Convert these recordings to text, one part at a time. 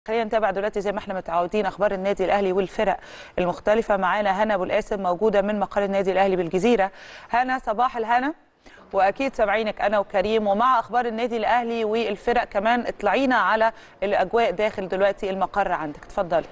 خلينا نتابع دلوقتي زي ما احنا متعودين اخبار النادي الاهلي والفرق المختلفه معانا هنا ابو القاسم موجوده من مقر النادي الاهلي بالجزيره هنا صباح الهنا واكيد سامعينك انا وكريم ومع اخبار النادي الاهلي والفرق كمان اطلعينا على الاجواء داخل دلوقتي المقر عندك اتفضلي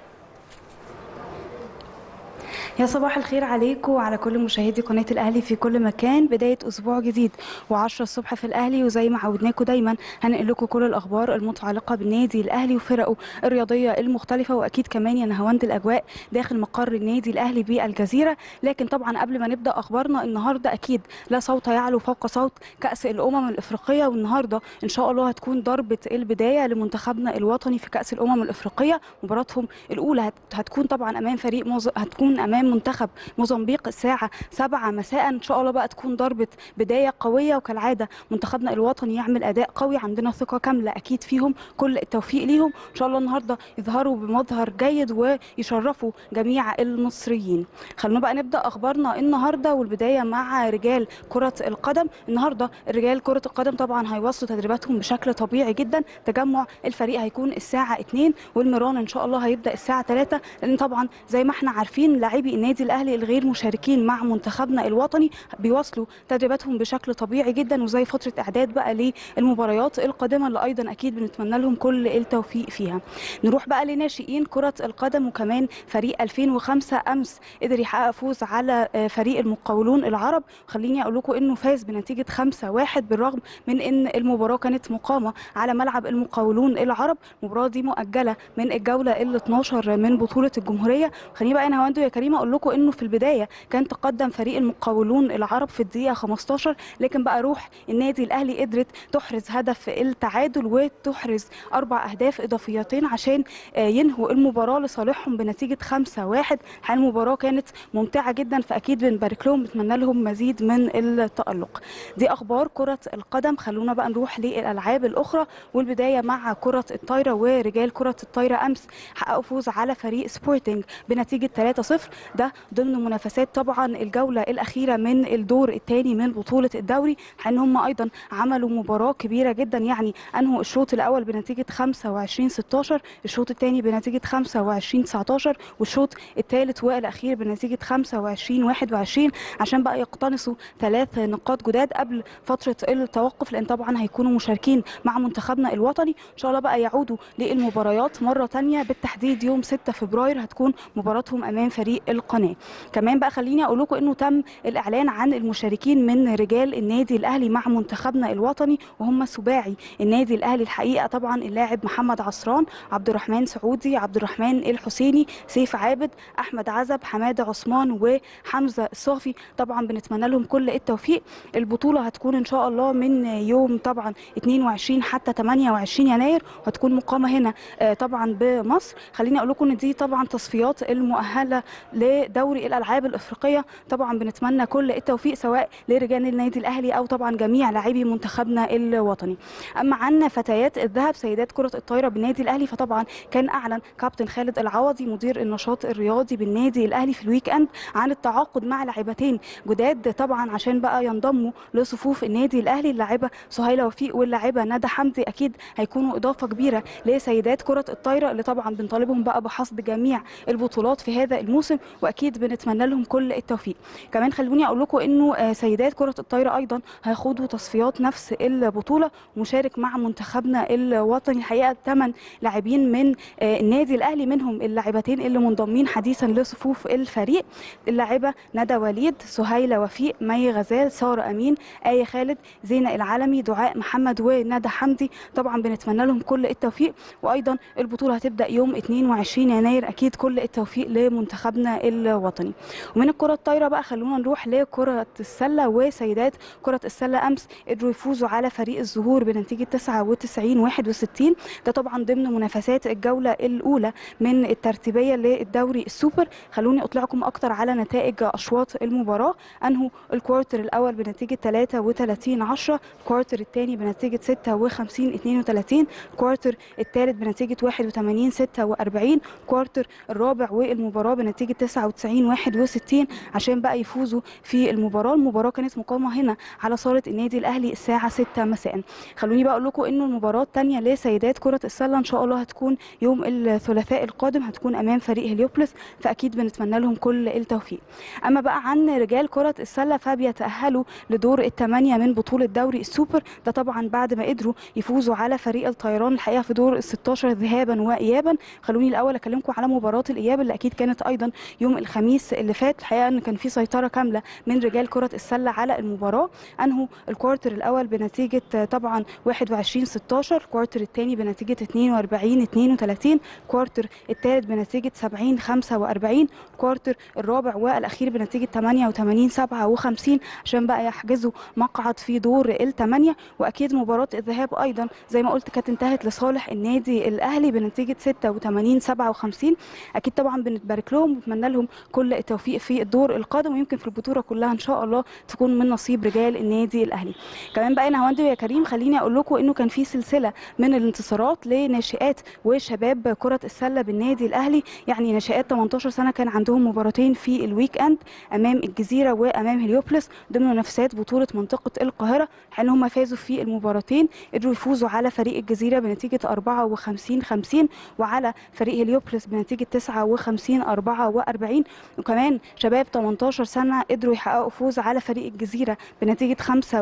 يا صباح الخير عليكم وعلى كل مشاهدي قناه الاهلي في كل مكان بدايه اسبوع جديد و10 الصبح في الاهلي وزي ما عودناكم دايما هنقل لكم كل الاخبار المتعلقه بالنادي الاهلي وفرقه الرياضيه المختلفه واكيد كمان يا نهاوند الاجواء داخل مقر النادي الاهلي بالجزيره لكن طبعا قبل ما نبدا اخبارنا النهارده اكيد لا صوت يعلو فوق صوت كاس الامم الافريقيه والنهارده ان شاء الله هتكون ضربه البدايه لمنتخبنا الوطني في كاس الامم الافريقيه مباراتهم الاولى هتكون طبعا امام فريق موز... هتكون امام منتخب موزمبيق الساعه 7 مساء ان شاء الله بقى تكون ضربه بدايه قويه وكالعاده منتخبنا الوطني يعمل اداء قوي عندنا ثقه كامله اكيد فيهم كل التوفيق ليهم ان شاء الله النهارده يظهروا بمظهر جيد ويشرفوا جميع المصريين خلونا بقى نبدا اخبارنا النهارده والبدايه مع رجال كره القدم النهارده رجال كره القدم طبعا هيواصلوا تدريباتهم بشكل طبيعي جدا تجمع الفريق هيكون الساعه 2 والميران ان شاء الله هيبدا الساعه 3 لان طبعا زي ما احنا عارفين لاعبي النادي الاهلي الغير مشاركين مع منتخبنا الوطني بيواصلوا تدريباتهم بشكل طبيعي جدا وزي فتره اعداد بقى للمباريات القادمه اللي ايضا اكيد بنتمنى لهم كل التوفيق فيها نروح بقى لناشئين كره القدم وكمان فريق 2005 امس قدر يحقق فوز على فريق المقاولون العرب خليني اقول لكم انه فاز بنتيجه 5-1 بالرغم من ان المباراه كانت مقامه على ملعب المقاولون العرب المباراه دي مؤجله من الجوله ال 12 من بطوله الجمهوريه خليني بقى انا هواندو يا كريم اقول لكم انه في البدايه كان تقدم فريق المقاولون العرب في الدقيقه 15 لكن بقى روح النادي الاهلي قدرت تحرز هدف التعادل وتحرز اربع اهداف اضافيتين عشان ينهوا المباراه لصالحهم بنتيجه 5-1 المباراه كانت ممتعه جدا فاكيد بنبارك لهم بنتمنى لهم مزيد من التالق دي اخبار كره القدم خلونا بقى نروح للالعاب الاخرى والبدايه مع كره الطايره ورجال كره الطايره امس حققوا فوز على فريق سبورتنج بنتيجه 3-0 ده ضمن منافسات طبعا الجوله الاخيره من الدور الثاني من بطوله الدوري ان هم ايضا عملوا مباراه كبيره جدا يعني انهوا الشوط الاول بنتيجه 25 16 الشوط الثاني بنتيجه 25 19 والشوط الثالث والاخير بنتيجه 25 21 عشان بقى يقتنصوا ثلاث نقاط جداد قبل فتره التوقف لان طبعا هيكونوا مشاركين مع منتخبنا الوطني ان شاء الله بقى يعودوا للمباريات مره ثانيه بالتحديد يوم 6 فبراير هتكون مباراتهم امام فريق القناه كمان بقى خليني اقول لكم انه تم الاعلان عن المشاركين من رجال النادي الاهلي مع منتخبنا الوطني وهم سباعي النادي الاهلي الحقيقه طبعا اللاعب محمد عصران عبد الرحمن سعودي عبد الرحمن الحسيني سيف عابد احمد عزب حماده عثمان وحمزه الصافي طبعا بنتمنى لهم كل التوفيق البطوله هتكون ان شاء الله من يوم طبعا 22 حتى 28 يناير وهتكون مقامه هنا طبعا بمصر خليني اقول لكم ان دي طبعا تصفيات المؤهله لدوري الالعاب الافريقيه طبعا بنتمنى كل التوفيق سواء لرجال النادي الاهلي او طبعا جميع لاعبي منتخبنا الوطني اما عن فتيات الذهب سيدات كره الطايره بالنادي الاهلي فطبعا كان اعلن كابتن خالد العوضي مدير النشاط الرياضي بالنادي الاهلي في الويك اند عن التعاقد مع لاعبتين جداد طبعا عشان بقى ينضموا لصفوف النادي الاهلي اللاعبه سهيله وفيق واللاعبه ندى حمدي اكيد هيكونوا اضافه كبيره لسيدات كره الطايره اللي طبعا بنطالبهم بقى بحصد جميع البطولات في هذا الموسم واكيد بنتمنى لهم كل التوفيق كمان خلوني اقول لكم انه سيدات كره الطايره ايضا هيخوضوا تصفيات نفس البطوله مشارك مع منتخبنا الوطني الحقيقه ثمان لاعبين من النادي الاهلي منهم اللاعبتين اللي منضمين حديثا لصفوف الفريق اللاعبه ندى وليد سهيله وفيق مي غزال ساره امين ايه خالد زينه العالمي دعاء محمد وندى حمدي طبعا بنتمنى لهم كل التوفيق وايضا البطوله هتبدا يوم 22 يناير اكيد كل التوفيق لمنتخبنا الوطني ومن الكره الطايره بقى خلونا نروح لكره السله وسيدات كره السله امس قدروا يفوزوا على فريق الزهور بنتيجه 99 61 ده طبعا ضمن منافسات الجوله الاولى من الترتيبيه للدوري السوبر خلوني اطلعكم اكتر على نتائج اشواط المباراه انهوا الكوارتر الاول بنتيجه 33 10 الكوارتر الثاني بنتيجه 56 32 الكوارتر الثالث بنتيجه 81 46 الكوارتر الرابع والمباراه بنتيجه 99 61 عشان بقى يفوزوا في المباراه المباراه كانت مقامه هنا على صاله النادي الاهلي الساعه 6 مساء خلوني بقى اقول لكم انه المباراه الثانيه لسيدات كره السله ان شاء الله هتكون يوم الثلاثاء القادم هتكون امام فريق هليوبلس فاكيد بنتمنى لهم كل التوفيق اما بقى عن رجال كره السله فبيتاهلوا لدور الثمانيه من بطوله دوري السوبر ده طبعا بعد ما قدروا يفوزوا على فريق الطيران الحقيقه في دور ال 16 ذهابا وايابا خلوني الاول اكلمكم على مباراه الاياب اللي اكيد كانت ايضا يوم الخميس اللي فات الحقيقه ان كان في سيطره كامله من رجال كره السله على المباراه انهوا الكوارتر الاول بنتيجه طبعا 21 16 الكوارتر الثاني بنتيجه 42 32 الكوارتر الثالث بنتيجه 70 45 الكوارتر الرابع والاخير بنتيجه 88 57 عشان بقى يحجزوا مقعد في دور الثمانيه واكيد مباراه الذهاب ايضا زي ما قلت كانت انتهت لصالح النادي الاهلي بنتيجه 86 57 اكيد طبعا بنتبارك لهم ونتمنى لهم كل التوفيق في الدور القادم ويمكن في البطوله كلها ان شاء الله تكون من نصيب رجال النادي الاهلي كمان بقى نهاوندي يا كريم خليني اقول لكم انه كان في سلسله من الانتصارات لناشئات وشباب كره السله بالنادي الاهلي يعني ناشئات 18 سنه كان عندهم مباراتين في الويك اند امام الجزيره وامام هليوبلس ضمن منافسات بطوله منطقه القاهره حين هم فازوا في المباراتين قدروا يفوزوا على فريق الجزيره بنتيجه 54 50 وعلى فريق هليوبلس بنتيجه 59 44 وكمان شباب 18 سنه قدروا يحققوا فوز على فريق الجزيره بنتيجه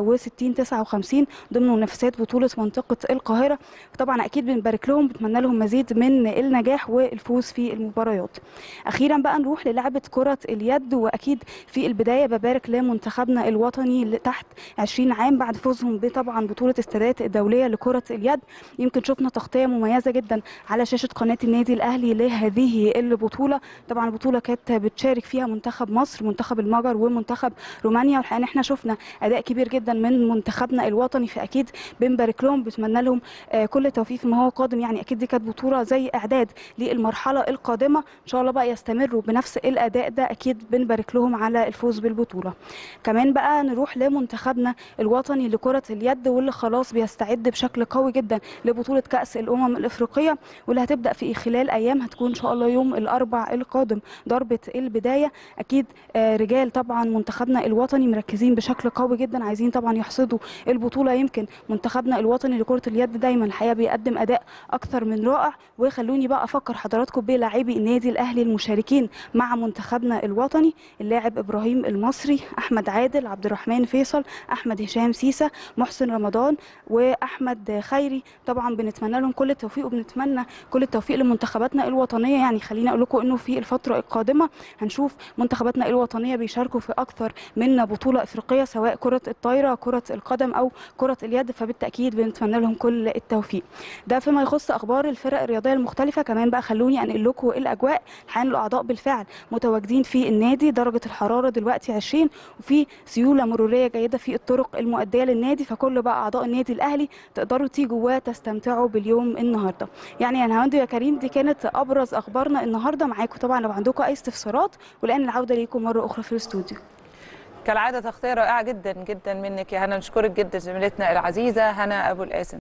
65 59 ضمن منافسات بطوله منطقه القاهره طبعا اكيد بنبارك لهم بنتمنى لهم مزيد من النجاح والفوز في المباريات اخيرا بقى نروح للعبه كره اليد واكيد في البدايه ببارك لمنتخبنا الوطني تحت 20 عام بعد فوزهم بطبعا بطوله السادات الدوليه لكره اليد يمكن شفنا تغطيه مميزه جدا على شاشه قناه النادي الاهلي لهذه البطوله طبعا البطوله كانت بتشارك فيها منتخب مصر منتخب المجر ومنتخب رومانيا والحقيقه احنا شفنا اداء كبير جدا من منتخبنا الوطني فاكيد بنبارك لهم بنتمنى لهم كل التوفيق فيما هو قادم يعني اكيد دي كانت بطوله زي اعداد للمرحله القادمه ان شاء الله بقى يستمروا بنفس الاداء ده اكيد بنبارك لهم على الفوز بالبطوله كمان بقى نروح لمنتخبنا الوطني لكره اليد واللي خلاص بيستعد بشكل قوي جدا لبطوله كاس الامم الافريقيه واللي هتبدا في خلال ايام هتكون ان شاء الله يوم الاربع القادم ضربه البدايه اكيد رجال طبعا منتخبنا الوطني مركزين بشكل قوي جدا عايزين طبعا يحصدوا البطوله يمكن منتخبنا الوطني لكره اليد دايما الحقيقه بيقدم اداء اكثر من رائع وخلوني بقى افكر حضراتكم بلاعبي النادي الاهلي المشاركين مع منتخبنا الوطني اللاعب ابراهيم المصري احمد عادل عبد الرحمن فيصل احمد هشام سيسه محسن رمضان واحمد خيري طبعا بنتمنى لهم كل التوفيق وبنتمنى كل التوفيق لمنتخباتنا الوطنيه يعني خليني اقول لكم انه في الفتره القادمه هنشوف منتخباتنا الوطنيه بيشاركوا في اكثر من بطوله افريقيه سواء كره الطايره كره القدم او كره اليد فبالتاكيد بنتمنى لهم كل التوفيق ده فيما يخص اخبار الفرق الرياضيه المختلفه كمان بقى خلوني انقل لكم الاجواء الحقيقه الاعضاء بالفعل متواجدين في النادي درجه الحراره دلوقتي 20 وفي سيوله مروريه جيده في الطرق المؤديه للنادي فكل بقى اعضاء النادي الاهلي تقدروا تيجوا وتستمتعوا باليوم النهارده يعني يا نهاوندو يا كريم دي كانت ابرز اخبارنا النهارده معاكم طبعا لو عندكم اي استفسارات والان العوده ليكم مره اخرى في الاستوديو كالعاده تغطيه رائعه جدا جدا منك يا هنا نشكرك جدا زميلتنا العزيزه هنا ابو القاسم